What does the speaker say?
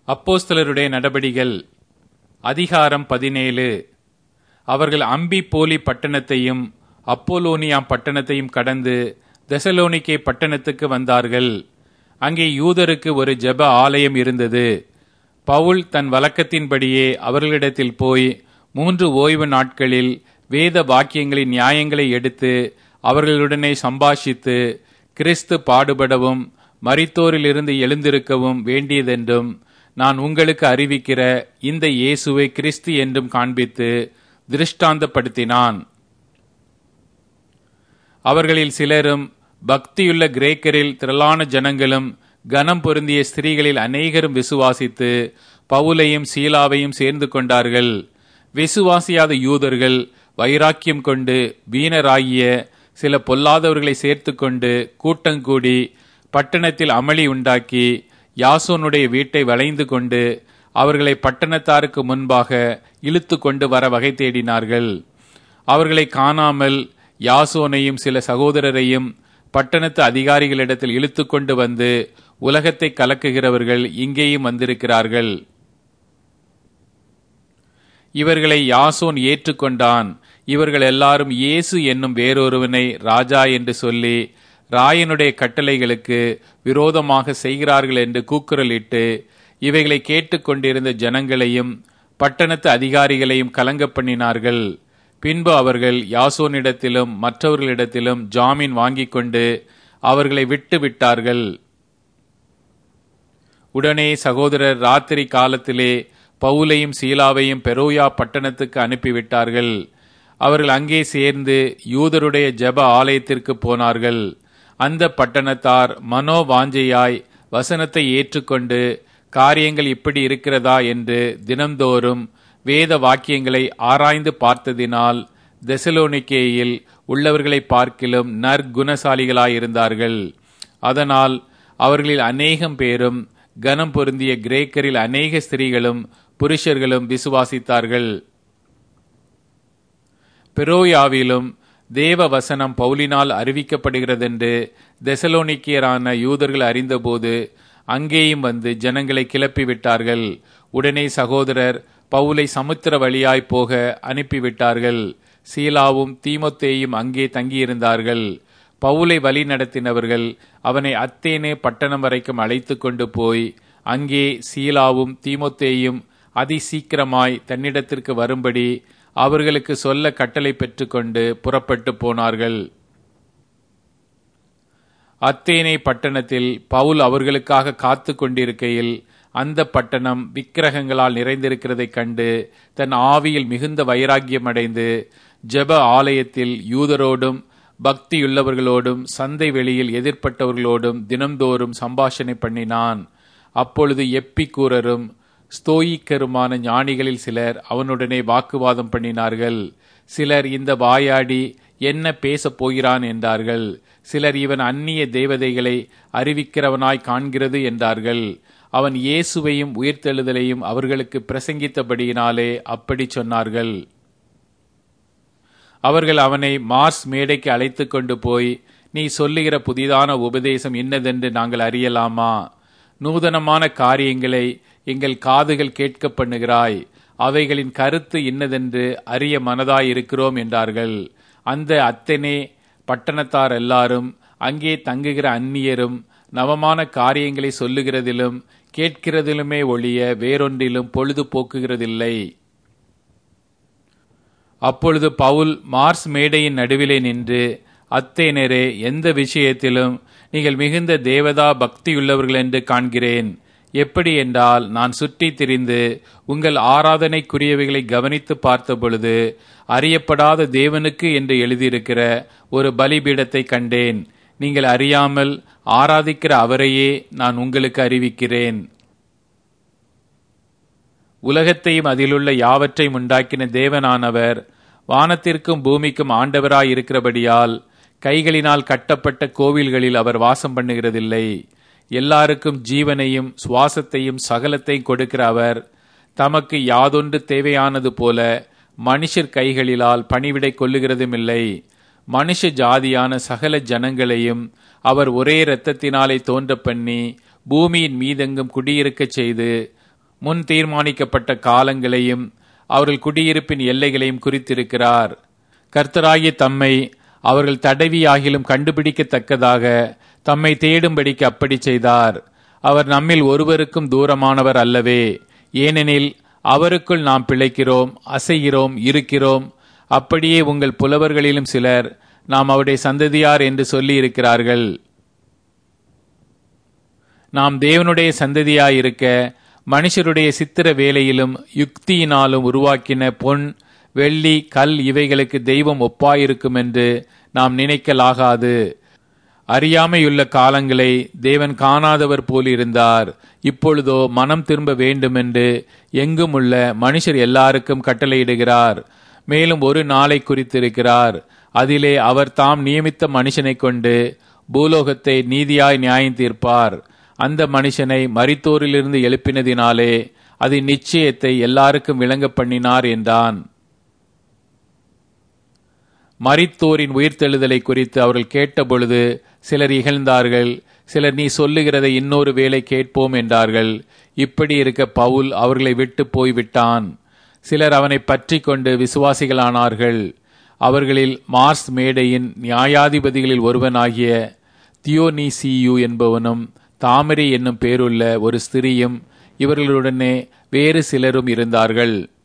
அப்போஸ்தலருடைய நடபடிகள் அதிகாரம் பதினேழு அவர்கள் அம்பி போலி பட்டணத்தையும் அப்போலோனியா பட்டணத்தையும் கடந்து தெசலோனிக்கே பட்டணத்துக்கு வந்தார்கள் அங்கே யூதருக்கு ஒரு ஜெப ஆலயம் இருந்தது பவுல் தன் வழக்கத்தின்படியே அவர்களிடத்தில் போய் மூன்று ஓய்வு நாட்களில் வேத வாக்கியங்களின் நியாயங்களை எடுத்து அவர்களுடனே சம்பாஷித்து கிறிஸ்து பாடுபடவும் மரித்தோரிலிருந்து எழுந்திருக்கவும் வேண்டியதென்றும் நான் உங்களுக்கு அறிவிக்கிற இந்த இயேசுவை கிறிஸ்து என்றும் காண்பித்து திருஷ்டாந்தப்படுத்தினான் அவர்களில் சிலரும் பக்தியுள்ள கிரேக்கரில் திரளான ஜனங்களும் கனம் பொருந்திய ஸ்திரீகளில் அநேகரும் விசுவாசித்து பவுலையும் சீலாவையும் சேர்ந்து கொண்டார்கள் விசுவாசியாத யூதர்கள் வைராக்கியம் கொண்டு வீணராகிய சில பொல்லாதவர்களை சேர்த்து கொண்டு கூட்டங்கூடி பட்டணத்தில் அமளி உண்டாக்கி யாசோனுடைய வீட்டை வளைந்து கொண்டு அவர்களை பட்டணத்தாருக்கு முன்பாக இழுத்து கொண்டு வர வகை தேடினார்கள் அவர்களை காணாமல் யாசோனையும் சில சகோதரரையும் பட்டணத்து அதிகாரிகளிடத்தில் இழுத்து கொண்டு வந்து உலகத்தை கலக்குகிறவர்கள் இங்கேயும் வந்திருக்கிறார்கள் இவர்களை யாசோன் ஏற்றுக்கொண்டான் இவர்கள் எல்லாரும் இயேசு என்னும் வேறொருவனை ராஜா என்று சொல்லி ராயனுடைய கட்டளைகளுக்கு விரோதமாக செய்கிறார்கள் என்று கூக்குரலிட்டு இவைகளை கேட்டுக்கொண்டிருந்த ஜனங்களையும் பட்டணத்து அதிகாரிகளையும் கலங்க பண்ணினார்கள் பின்பு அவர்கள் யாசோனிடத்திலும் மற்றவர்களிடத்திலும் ஜாமீன் வாங்கிக் கொண்டு அவர்களை விட்டு விட்டார்கள் உடனே சகோதரர் ராத்திரி காலத்திலே பவுலையும் சீலாவையும் பெரோயா பட்டணத்துக்கு அனுப்பிவிட்டார்கள் அவர்கள் அங்கே சேர்ந்து யூதருடைய ஜெப ஆலயத்திற்கு போனார்கள் அந்த பட்டணத்தார் மனோ வாஞ்சையாய் வசனத்தை ஏற்றுக்கொண்டு காரியங்கள் இப்படி இருக்கிறதா என்று தினம்தோறும் வேத வாக்கியங்களை ஆராய்ந்து பார்த்ததினால் தெசலோனிக்கேயில் உள்ளவர்களை பார்க்கிலும் நற்குணசாலிகளாயிருந்தார்கள் அதனால் அவர்களில் அநேகம் பேரும் கனம் பொருந்திய கிரேக்கரில் அநேக ஸ்திரீகளும் புருஷர்களும் விசுவாசித்தார்கள் பெரோயாவிலும் தேவ வசனம் பவுலினால் அறிவிக்கப்படுகிறதென்று தெசலோனிக்கியரான யூதர்கள் அறிந்தபோது அங்கேயும் வந்து ஜனங்களை கிளப்பி விட்டார்கள் உடனே சகோதரர் பவுலை சமுத்திர வழியாய் போக அனுப்பிவிட்டார்கள் சீலாவும் தீமொத்தேயும் அங்கே தங்கியிருந்தார்கள் பவுலை வழி நடத்தினவர்கள் அவனை அத்தேனே பட்டணம் வரைக்கும் அழைத்து கொண்டு போய் அங்கே சீலாவும் தீமொத்தேயும் அதி சீக்கிரமாய் தன்னிடத்திற்கு வரும்படி அவர்களுக்கு சொல்ல கட்டளை பெற்றுக்கொண்டு புறப்பட்டு போனார்கள் அத்தேனை பட்டணத்தில் பவுல் அவர்களுக்காக காத்து கொண்டிருக்கையில் அந்த பட்டணம் விக்கிரகங்களால் நிறைந்திருக்கிறதைக் கண்டு தன் ஆவியில் மிகுந்த வைராக்கியம் அடைந்து ஜெப ஆலயத்தில் யூதரோடும் பக்தியுள்ளவர்களோடும் சந்தை வெளியில் எதிர்ப்பட்டவர்களோடும் தினம்தோறும் சம்பாஷணை பண்ணினான் அப்பொழுது எப்பிக்கூரரும் ஸ்தோயிக்கருமான ஞானிகளில் சிலர் அவனுடனே வாக்குவாதம் பண்ணினார்கள் சிலர் இந்த வாயாடி என்ன பேசப் போகிறான் என்றார்கள் சிலர் இவன் அந்நிய தேவதைகளை அறிவிக்கிறவனாய் காண்கிறது என்றார்கள் அவன் இயேசுவையும் உயிர்த்தெழுதலையும் அவர்களுக்கு பிரசங்கித்தபடியினாலே அப்படி சொன்னார்கள் அவர்கள் அவனை மார்ஸ் மேடைக்கு அழைத்து கொண்டு போய் நீ சொல்லுகிற புதிதான உபதேசம் இன்னதென்று நாங்கள் அறியலாமா நூதனமான காரியங்களை எங்கள் காதுகள் கேட்க பண்ணுகிறாய் அவைகளின் கருத்து இன்னதென்று அறிய மனதாயிருக்கிறோம் என்றார்கள் அந்த அத்தனே பட்டணத்தார் எல்லாரும் அங்கே தங்குகிற அந்நியரும் நவமான காரியங்களை சொல்லுகிறதிலும் கேட்கிறதிலுமே ஒழிய வேறொன்றிலும் பொழுது போக்குகிறதில்லை அப்பொழுது பவுல் மார்ஸ் மேடையின் நடுவிலே நின்று அத்தேனரே எந்த விஷயத்திலும் நீங்கள் மிகுந்த தேவதா பக்தியுள்ளவர்கள் என்று காண்கிறேன் எப்படி என்றால் நான் சுற்றி திரிந்து உங்கள் ஆராதனைக்குரியவைகளை கவனித்து பார்த்த பொழுது அறியப்படாத தேவனுக்கு என்று எழுதியிருக்கிற ஒரு பலிபீடத்தை கண்டேன் நீங்கள் அறியாமல் ஆராதிக்கிற அவரையே நான் உங்களுக்கு அறிவிக்கிறேன் உலகத்தையும் அதிலுள்ள யாவற்றையும் உண்டாக்கின தேவனானவர் வானத்திற்கும் பூமிக்கும் ஆண்டவராயிருக்கிறபடியால் கைகளினால் கட்டப்பட்ட கோவில்களில் அவர் வாசம் பண்ணுகிறதில்லை எல்லாருக்கும் ஜீவனையும் சுவாசத்தையும் சகலத்தையும் கொடுக்கிற அவர் தமக்கு யாதொன்று தேவையானது போல மனுஷர் கைகளிலால் பணிவிடை கொள்ளுகிறதும் இல்லை மனுஷ ஜாதியான சகல ஜனங்களையும் அவர் ஒரே இரத்தத்தினாலே தோன்ற பண்ணி பூமியின் மீதெங்கும் குடியிருக்கச் செய்து முன் தீர்மானிக்கப்பட்ட காலங்களையும் அவர்கள் குடியிருப்பின் எல்லைகளையும் குறித்திருக்கிறார் கர்த்தராகிய தம்மை அவர்கள் தடவியாகிலும் கண்டுபிடிக்கத்தக்கதாக தம்மை தேடும்படிக்கு அப்படி செய்தார் அவர் நம்மில் ஒருவருக்கும் தூரமானவர் அல்லவே ஏனெனில் அவருக்குள் நாம் பிழைக்கிறோம் அசைகிறோம் இருக்கிறோம் அப்படியே உங்கள் புலவர்களிலும் சிலர் நாம் அவருடைய சந்ததியார் என்று சொல்லி இருக்கிறார்கள் நாம் தேவனுடைய சந்ததியாயிருக்க மனுஷருடைய சித்திர வேலையிலும் யுக்தியினாலும் உருவாக்கின பொன் வெள்ளி கல் இவைகளுக்கு தெய்வம் ஒப்பாயிருக்கும் என்று நாம் நினைக்கலாகாது அறியாமையுள்ள காலங்களை தேவன் காணாதவர் போல் இருந்தார் இப்பொழுதோ மனம் திரும்ப வேண்டுமென்று எங்கும் உள்ள மனுஷர் எல்லாருக்கும் கட்டளையிடுகிறார் மேலும் ஒரு நாளை குறித்திருக்கிறார் அதிலே அவர் தாம் நியமித்த மனுஷனை கொண்டு பூலோகத்தை நீதியாய் நியாயம் தீர்ப்பார் அந்த மனுஷனை மரித்தோரிலிருந்து எழுப்பினதினாலே அது நிச்சயத்தை எல்லாருக்கும் விளங்க பண்ணினார் என்றான் மரித்தோரின் உயிர்த்தெழுதலை குறித்து அவர்கள் கேட்டபொழுது சிலர் இகழ்ந்தார்கள் சிலர் நீ சொல்லுகிறதை இன்னொரு வேளை கேட்போம் என்றார்கள் இப்படி இருக்க பவுல் அவர்களை விட்டு போய்விட்டான் சிலர் அவனை பற்றி கொண்டு விசுவாசிகளானார்கள் அவர்களில் மார்ஸ் மேடையின் நியாயாதிபதிகளில் ஒருவனாகிய தியோனிசியு என்பவனும் தாமரை என்னும் பேருள்ள ஒரு ஸ்திரியும் இவர்களுடனே வேறு சிலரும் இருந்தார்கள்